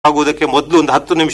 ಆಗುವುದಕ್ಕೆ ಮೊದಲು ಒಂದು ಹತ್ತು ನಿಮಿಷ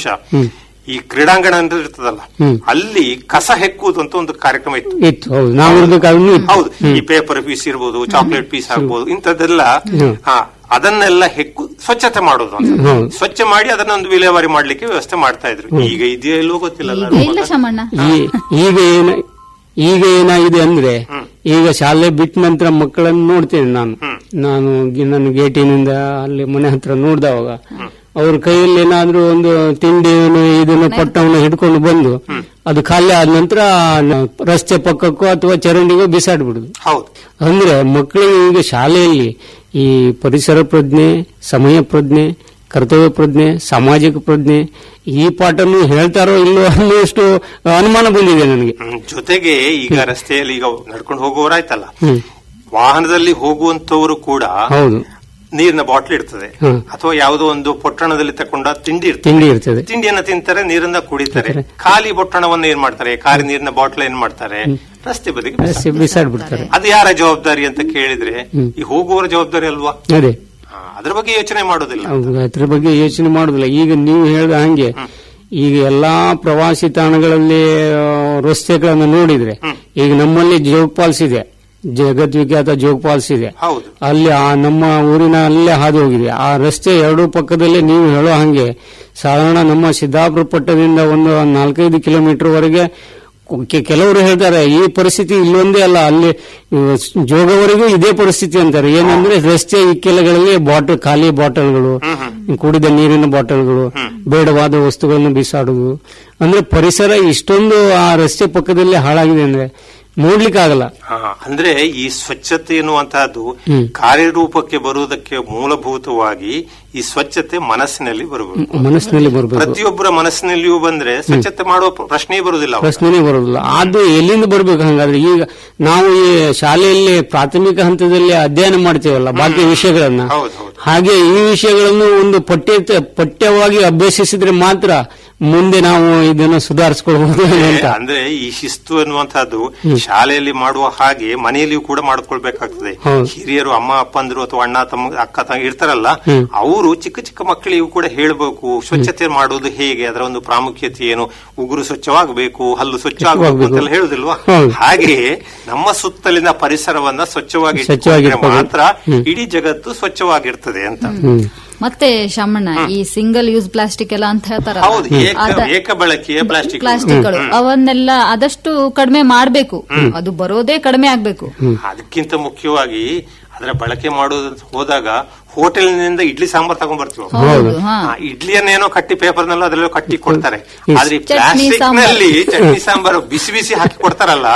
ಈ ಕ್ರೀಡಾಂಗಣ ಅಂತ ಇರ್ತದಲ್ಲ ಅಲ್ಲಿ ಕಸ ಹೆಕ್ಕುವುದು ಅಂತ ಒಂದು ಕಾರ್ಯಕ್ರಮ ಇತ್ತು ಇತ್ತು ಹೌದು ನಾವು ಇರ್ಬೇಕಾದ್ರೂ ಇತ್ತು ಹೌದು ಈ ಪೇಪರ್ ಪೀಸ್ ಇರ್ಬೋದು ಚಾಕ್ಲೇಟ್ ಪೀಸ್ ಆಗ್ಬೋದು ಇಂಥದ್ದೆಲ್ಲ ಹಾ ಅದನ್ನೆಲ್ಲ ಹೆಕ್ಕು ಸ್ವಚ್ಛತೆ ಮಾಡೋದು ಅಂತ ಹೌದು. ಸ್ವಚ್ಛ ಮಾಡಿ ಅದನ್ನ ಒಂದು ವಿಲೇವಾರಿ ಮಾಡ್ಲಿಕ್ಕೆ ವ್ಯವಸ್ಥೆ ಮಾಡ್ತಾ ಇದ್ರು ಈಗ ಇದೆಯೋ ಇಲ್ವೋ ಗೊತ್ತಿಲ್ಲ ಈಗ ಇಲ್ಲ ಶಮಣ್ಣ ಈ- ಈಗ ಏನ ಈಗ ಏನಾಗಿದೆ ಅಂದ್ರೆ ಈಗ ಶಾಲೆ ಬಿಟ್ಟ ನಂತರ ಮಕ್ಕಳನ್ನು ನೋಡ್ತೇನೆ ನಾನು ನಾನು ಗಿ- ನನ್ನ ಗೇಟಿನಿಂದ ಅಲ್ಲಿ ಮನೆ ಹತ್ರ ನೋಡ್ದವಾಗ ಅವ್ರ ಕೈಯಲ್ಲಿ ಏನಾದ್ರೂ ಒಂದು ತಿಂಡಿಯನ್ನು ಇದನ್ನು ಪಟ್ಟವನ್ನು ಹಿಡ್ಕೊಂಡು ಬಂದು ಅದು ಖಾಲಿ ಆದ ನಂತರ ನ- ರಸ್ತೆ ಪಕ್ಕಕ್ಕೋ ಅಥವಾ ಚರಂಡಿಗೋ ಬಿಸಾಡ್ಬಿಡುದು ಹೌದು ಅಂದ್ರೆ ಮಕ್ಕಳಿಗೆ ಈಗ ಶಾಲೆಯಲ್ಲಿ ಈ ಪರಿಸರ ಪ್ರಜ್ಞೆ ಸಮಯ ಪ್ರಜ್ಞೆ ಕರ್ತವ್ಯ ಪ್ರಜ್ಞೆ ಸಾಮಾಜಿಕ ಪ್ರಜ್ಞೆ ಈ ಪಾಠನು ಹೇಳ್ತಾರೋ ಇಲ್ಲೋ ಅನ್ನೋಷ್ಟು ಅನುಮಾನ ಬಂದಿದೆ ನನಗೆ ಹ್ಮ್. ಜೊತೆಗೆ ಈಗ ರಸ್ತೆಯಲ್ಲಿ ಈಗ ನಡ್ಕೊಂಡು ಹೋಗುವವರಾಯ್ತಲ್ಲ ಹ್ಮ್ ವಾಹನದಲ್ಲಿ ಹೋಗುವಂತವರು ಕೂಡ ಹೌದು ನೀರಿನ ಬಾಟ್ಲ್ ಇರ್ತದೆ ಹ್ಮ್. ಅಥವಾ ಯಾವುದೋ ಒಂದು ಪೊಟ್ಟಣದಲ್ಲಿ ತಕೊಂಡ ತಿಂಡಿ ಇರ್ತದೆ ತಿಂಡಿ ಇರ್ತದೆ ತಿಂಡಿಯನ್ನ ತಿಂತಾರೆ ನೀರನ್ನ ಕುಡಿತಾರೆ ಖಾಲಿ ಪೊಟ್ಟಣವನ್ನ ಏನ್ ಮಾಡ್ತಾರೆ ಖಾಲಿ ನೀರಿನ ಬಾಟ್ಲ್ ಏನ್ ಮಾಡ್ತಾರೆ ರಸ್ತೆ ಬದಿಗೆ ಬಿಸಾಡ್ತಾರೆ. ರಸ್ತೆ ಬಿಸಾಡ್ಬಿಡ್ತಾರೆ ಅದು ಯಾರ ಜವಾಬ್ದಾರಿ ಅಂತ ಕೇಳಿದ್ರೆ ಈ ಹೋಗುವವರ ಜವಾಬ್ದಾರಿ ಅಲ್ವಾ ಅದೇ ಹಾ, ಅದ್ರ ಬಗ್ಗೆ ಯೋಚನೆ ಮಾಡೋದಿಲ್ಲ ಹೌದು, ಅದ್ರ ಬಗ್ಗೆ ಯೋಚನೆ ಮಾಡುದಿಲ್ಲ ಈಗ ನೀವು ಹೇಳಿದ ಹಂಗೆ ಈಗ ಎಲ್ಲಾ ಪ್ರವಾಸಿ ತಾಣಗಳಲ್ಲಿ ಆ, ರಸ್ತೆಗಳನ್ನು ನೋಡಿದ್ರೆ ಈಗ ನಮ್ಮಲ್ಲಿ ಜೋಗ್ ಫಾಲ್ಸ್ ಇದೆ ಜಗದ್ವಿಖ್ಯಾತ ಜೋಗ್ ಫಾಲ್ಸ್ ಇದೆ ಹೌದು ಅಲ್ಲಿ ಆ ನಮ್ಮ ಊರಿನ ಅಲ್ಲೇ ಹಾದು ಹೋಗಿದೆ ಆ ರಸ್ತೆ ಎರಡೂ ಪಕ್ಕದಲ್ಲಿ ನೀವು ಹೇಳೋ ಹಾಗೆ ಸಾಧಾರಣ ನಮ್ಮ ಸಿದ್ದಾಪುರ ಪಟ್ಟದಿಂದ ಒಂದು ನಾಲ್ಕೈದು ಕಿಲೋಮೀಟರ್ ವರೆಗೆ ಕೆ- ಕೆಲವರು ಹೇಳ್ತಾರೆ ಈ ಪರಿಸ್ಥಿತಿ ಇಲ್ಲೊಂದೇ ಅಲ್ಲ ಅಲ್ಲಿ ಇವ್ ಜೋಗವರೆಗೂ ಇದೇ ಪರಿಸ್ಥಿತಿ ಅಂತಾರೆ ಏನಂದ್ರೆ ರಸ್ತೆ ಇಕ್ಕೆಲಗಳಲ್ಲಿ ಬಾಟಲ್ ಖಾಲಿ ಬಾಟಲ್ಗಳು ಕುಡಿದ ನೀರಿನ ಬಾಟಲ್ಗಳು ಬೇಡವಾದ ವಸ್ತುಗಳನ್ನು ಬಿಸಾಡುವುದು ಅಂದ್ರೆ ಪರಿಸರ ಇಷ್ಟೊಂದು ಆ ರಸ್ತೆ ಪಕ್ಕದಲ್ಲಿ ಹಾಳಾಗಿದೆ ಅಂದ್ರೆ ನೋಡ್ಲಿಕ್ಕಾಗಲ್ಲ ಹಾ, ಅಂದ್ರೆ ಈ ಸ್ವಚ್ಛತೆ ಎನ್ನುವಂತಹದ್ದು ಕಾರ್ಯರೂಪಕ್ಕೆ ಬರುವುದಕ್ಕೆ ಮೂಲಭೂತವಾಗಿ ಈ ಸ್ವಚ್ಛತೆ ಮನಸ್ಸಿನಲ್ಲಿ ಬರಬೇಕು ಮನಸ್ಸಿನಲ್ಲಿ ಬರಬೇಕು ಪ್ರತಿಯೊಬ್ಬರ ಮನಸ್ಸಿನಲ್ಲಿಯೂ ಬಂದ್ರೆ ಸ್ವಚ್ಛತೆ ಮಾಡುವ ಪ್ರಶ್ನೆ ಬರುವುದಿಲ್ಲ ಅವಾಗ. ಪ್ರಶ್ನೆನೇ ಬರೋದಿಲ್ಲ ಅದು ಎಲ್ಲಿಂದ ಬರ್ಬೇಕು ಹಂಗಾದ್ರೆ ಈಗ ನಾವು ಈ ಶಾಲೆಯಲ್ಲಿ ಪ್ರಾಥಮಿಕ ಹಂತದಲ್ಲಿ ಅಧ್ಯಯನ ಮಾಡ್ತೇವಲ್ಲ ಬಾಕಿ ವಿಷಯಗಳನ್ನ ಹೌದು ಹೌದು ಹಾಗೆ ಈ ವಿಷಯಗಳನ್ನು ಒಂದು ಪಠ್ಯ ಪಠ್ಯವಾಗಿ ಅಭ್ಯಸಿಸಿದ್ರೆ ಮಾತ್ರ ಮುಂದೆ ನಾವು ಇದನ್ನು ಸುಧಾರಿಸ್ಕೊಳ್ಬಹುದು ಅಂತ ಅಂದ್ರೆ ಈ ಶಿಸ್ತು ಅನ್ನುವಂತಹದ್ದು ಶಾಲೆಯಲ್ಲಿ ಮಾಡುವ ಹಾಗೆ ಮನೆಯಲ್ಲಿಯೂ ಕೂಡ ಮಾಡ್ಕೊಳ್ಬೇಕಾಗ್ತದೆ ಹೌದು. ಹಿರಿಯರು ಅಮ್ಮ ಅಪ್ಪಂದ್ರು ಅಥವಾ ಅಣ್ಣ ತಮ್ಮ ಅಕ್ಕ ತಂಗಿ ಇರ್ತಾರಲ್ಲ ಅವರು ಚಿಕ್ಕ ಚಿಕ್ಕ ಮಕ್ಕಳಿಗೂ ಕೂಡ ಹೇಳ್ಬೇಕು ಸ್ವಚ್ಛತೆ ಮಾಡುವುದು ಹೇಗೆ ಅದರ ಒಂದು ಪ್ರಾಮುಖ್ಯತೆ ಏನು ಉಗುರು ಸ್ವಚ್ಛವಾಗಬೇಕು ಹಲ್ಲು ಸ್ವಚ್ಛ ಆಗಬೇಕು ಅಂತೆಲ್ಲ ಹೇಳುದಿಲ್ವಾ ಹೌದು. ಹಾಗೆಯೇ ನಮ್ಮ ಸುತ್ತಲಿನ ಪರಿಸರವನ್ನ ಸ್ವಚ್ಛವಾಗಿ ಸ್ವಚ್ಛವಾಗಿ ಇಟ್ಕೊಂಡ್ರೆ ಮಾತ್ರ ಇಡೀ ಜಗತ್ತು ಸ್ವಚ್ಛವಾಗಿರ್ತದೆ ಅಂತ ಹ್ಮ್ ಮತ್ತೆ ಶಮಣ್ಣ ಈ ಸಿಂಗಲ್ ಯೂಸ್ ಪ್ಲಾಸ್ಟಿಕ್ ಎಲ್ಲ ಅಂತ ಹೇಳ್ತಾರ ಹೌದು ಏಕ ಏಕ ಬಳಕೆಯ ಪ್ಲಾಸ್ಟಿಕ್ ಪ್ಲಾಸ್ಟಿಕ್ಗಳು ಅವನ್ನೆಲ್ಲ ಆದಷ್ಟು ಕಡಿಮೆ ಮಾಡ್ಬೇಕು ಅದು ಬರೋದೇ ಕಡಿಮೆ ಆಗ್ಬೇಕು ಅದಕ್ಕಿಂತ ಮುಖ್ಯವಾಗಿ ಅದರ ಬಳಕೆ ಮಾಡೋದು ಹೋದಾಗ ಹೋಟೆಲ್ನಿಂದ ಇಡ್ಲಿ ಸಾಂಬಾರ್ ತಗೊಂಡ್ ಬರ್ತೀವಿ ಹೌದು ಹಾ ಆ ಇಡ್ಲಿಯನ್ನೇನೋ ಕಟ್ಟಿ ಪೇಪರ್ನೆಲ್ಲ ಅದರಲ್ಲೂ ಕಟ್ಟಿ ಕೊಡ್ತಾರೆ ಆದ್ರೆ ಈ ಚಟ್ನಿ ಪ್ಲಾಸ್ಟಿಕ್ ಸಾಂಬಾರ್. ನಲ್ಲಿ ಚಟ್ನಿ ಸಾಂಬಾರು ಬಿಸಿ ಬಿಸಿ ಹಾಕಿ ಕೊಡ್ತಾರಲ್ಲ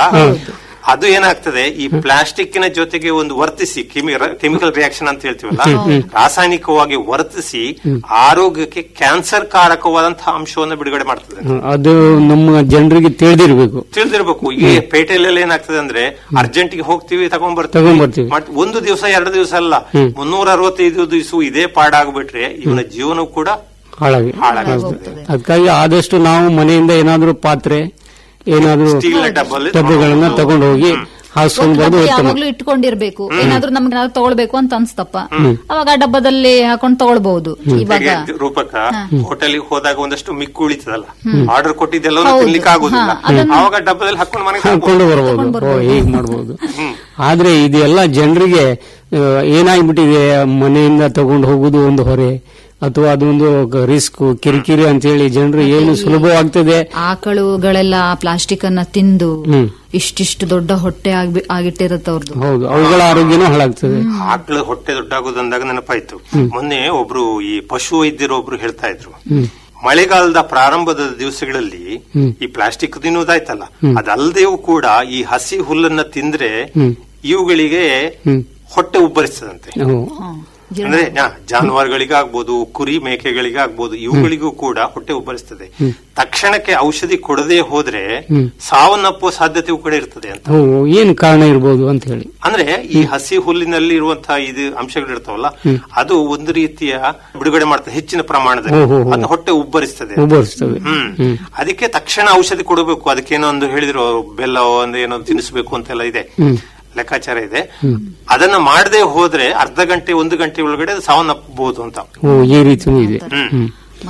ಅದು ಏನಾಗ್ತದೆ ಈ ಪ್ಲಾಸ್ಟಿಕ್ಕಿನ ಜೊತೆಗೆ ಒಂದು ವರ್ತಿಸಿ ಕೆಮಿಕಲ್ ರಿಯಾಕ್ಷನ್ ಅಂತ ಹೇಳ್ತೀವಲ್ಲ ರಾಸಾಯನಿಕವಾಗಿ ವರ್ತಿಸಿ ಆರೋಗ್ಯಕ್ಕೆ ಕ್ಯಾನ್ಸರ್ ಕಾರಕವಾದಂತಹ ಅಂಶವನ್ನು ಬಿಡುಗಡೆ ಮಾಡ್ತದೆ ಅದು ನಮ್ಮ ಜನರಿಗೆ ತಿಳಿದಿರ್ಬೇಕು ತಿಳಿದಿರ್ಬೇಕು ಈ ಪೇಟೆಲೆಲ್ಲ ಏನಾಗ್ತದೆ ಅಂದ್ರೆ ಅರ್ಜೆಂಟ್ ಗೆ ಹೋಗ್ತೀವಿ ತಗೊಂಡ್ಬರ್ತೀವಿ ತಗೊಂಡ್ಬರ್ತೀವಿ. ಮತ್ ಒಂದು ದಿವಸ ಎರಡು ದಿವಸ ಅಲ್ಲ ಮುನ್ನೂರ ಅರವತ್ತೈದು ದಿವಸ ಇದೇ ಪಾಡಾಗ್ಬಿಟ್ರೆ ಇವನ ಜೀವನ ಕೂಡ ಹಾಳಾಗಿ ಹಾಳಾಗುತ್ತೆ ಅದಕ್ಕಾಗಿ ಆದಷ್ಟು ನಾವು ಮನೆಯಿಂದ ಏನಾದ್ರೂ ಪಾತ್ರೆ ಏನಾದ್ರೂ ಸ್ಟೀಲ್ ಡಬ್ಬಲ್ಲಿ ಡಬ್ಬಗಳನ್ನ ತಗೊಂಡು ಹೋಗಿ ಹಾಸ್ಕೊಂಡು ಬರೋದು ಡಬ್ಬ ಉತ್ತಮ ಯಾವಾಗ್ಲೂ ಇಟ್ಕೊಂಡಿರ್ಬೇಕು ಏನಾದ್ರೂ ನಮ್ಗೆ ಏನಾದ್ರು ತಗೊಳ್ಬೇಕು ಅಂತ ಅನ್ಸ್ತಪ್ಪ ಅವಾಗ ಆ ಡಬ್ಬದಲ್ಲಿ ಹಾಕೊಂಡು ತಗೊಳ್ಬಹುದು ಇವಾಗ ಹೇಗೆ ರೂಪಕ ಹೋಟೆಲ್ ಹೋದಾಗ ಒಂದಷ್ಟು ಮಿಕ್ಕು ಉಳಿತದಲ್ಲ ಆರ್ಡರ್ ಕೊಟ್ಟಿದ್ದೆಲ್ಲ ತಿನ್ಲಿಕ್ಕೆ ಆಗುದಿಲ್ಲ ಅವಾಗ ಡಬ್ಬದಲ್ಲಿ ಹಾಕೊಂಡು ಮನೆಗೆ ಹಾಕೊಂಡು ಬರ್ಬೋದು ಓ ಹೀಗೆ ಮಾಡ್ಬೋದು ಆದ್ರೆ ಇದೆಲ್ಲ ಜನರಿಗೆ ಏನಾಗ್ಬಿಟ್ಟಿದೆ ಮನೆಯಿಂದ ತಗೊಂಡು ಹೋಗುದು ಒಂದು ಹೊರೆ ಅಥವಾ ಅದೊಂದು ರಿಸ್ಕ್ ಕಿರಿಕಿರಿ ಅಂತ ಹೇಳಿ ಜನರು ಏನು ಸುಲಭವಾಗ್ತದೆ ಆಕಳುಗಳೆಲ್ಲ ಪ್ಲಾಸ್ಟಿಕ್ ಅನ್ನ ತಿಂದು ಹ್ಮ್. ಇಷ್ಟಿಷ್ಟು ದೊಡ್ಡ ಹೊಟ್ಟೆ ಆಗ್ಬಿ- ಆಗಿಟ್ಟಿರತ್ತೆ ಅವ್ರದ್ದು ಹೌದು ಅವುಗಳ ಆರೋಗ್ಯನೂ ಹಾಳಾಗ್ತದೆ ಆಕಳ ಹೊಟ್ಟೆ ದೊಡ್ಡಾಗೋದಂದಾಗ ನೆನಪಾಯ್ತು ಮೊನ್ನೆ ಒಬ್ರು ಈ ಪಶು ವೈದ್ಯರು ಒಬ್ರು ಹೇಳ್ತಾ ಇದ್ರು ಮಳೆಗಾಲದ ಪ್ರಾರಂಭದ ದಿವಸಗಳಲ್ಲಿ ಈ ಪ್ಲಾಸ್ಟಿಕ್ ತಿನ್ನುವುದಾಯ್ತಲ್ಲ ಅದಲ್ಲದೆಯೂ ಕೂಡ ಈ ಹಸಿ ಹುಲ್ಲನ್ನ ತಿಂದ್ರೆ ಇವುಗಳಿಗೆ ಹೊಟ್ಟೆ ಉಬ್ಬರಿಸ್ತದಂತೆ ಹ್ಮ್. ಅಂದ್ರೆ ಆ, ಜಾನುವಾರುಗಳಿಗಾಗ್ಬೋದು ಕುರಿ ಮೇಕೆಗಳಿಗಾಗ್ಬೋದು ಇವುಗಳಿಗೂ ಕೂಡ ಹೊಟ್ಟೆ ಉಬ್ಬರಿಸ್ತದೆ ತಕ್ಷಣಕ್ಕೆ ಔಷಧಿ ಕೊಡದೆ ಹೋದ್ರೆ ಸಾವನ್ನಪ್ಪುವ ಸಾಧ್ಯತೆಯೂ ಕೂಡ ಇರ್ತದೆ ಅಂತ ಹ್ಮ್. ಏನು ಕಾರಣ ಇರ್ಬೋದು ಅಂತ ಹೇಳಿ ಅಂದ್ರೆ ಈ ಹಸಿ ಹುಲ್ಲಿನಲ್ಲಿ ಇರುವಂತಹ ಇದು ಅಂಶಗಳು ಇರ್ತಾವಲ್ಲ ಅದು ಒಂದು ರೀತಿಯ ಬಿಡುಗಡೆ ಮಾಡ್ತದೆ ಹೆಚ್ಚಿನ ಪ್ರಮಾಣದಲ್ಲಿ ಹೋ, ಹೋ, ಹೋ. ಅದು ಹೊಟ್ಟೆ ಉಬ್ಬರಿಸ್ತದೆ ಉಬ್ಬರಿಸ್ತದೆ ಹ್ಮ್ ಅದಕ್ಕೆ ತಕ್ಷಣ ಔಷಧಿ ಕೊಡಬೇಕು ಅದಕ್ಕೇನೋ ಒಂದು ಹೇಳಿದ್ರು ಬೆಲ್ಲ ಒಂದು ಏನೋ ತಿನ್ನಿಸಬೇಕು ಅಂತೆಲ್ಲ ಇದೆ ಲೆಕ್ಕಾಚಾರ ಇದೆ ಅದನ್ನ ಮಾಡದೆ ಹೋದ್ರೆ ಅರ್ಧ ಗಂಟೆ ಒಂದು ಗಂಟೆ ಒಳಗಡೆ ಅದು ಸಾವನ್ನಪ್ಪಬಹುದು ಅಂತ ಓ ಈ ರೀತಿನೂ ಇದೆ ಹ್ಮ್ ಹ್ಮ್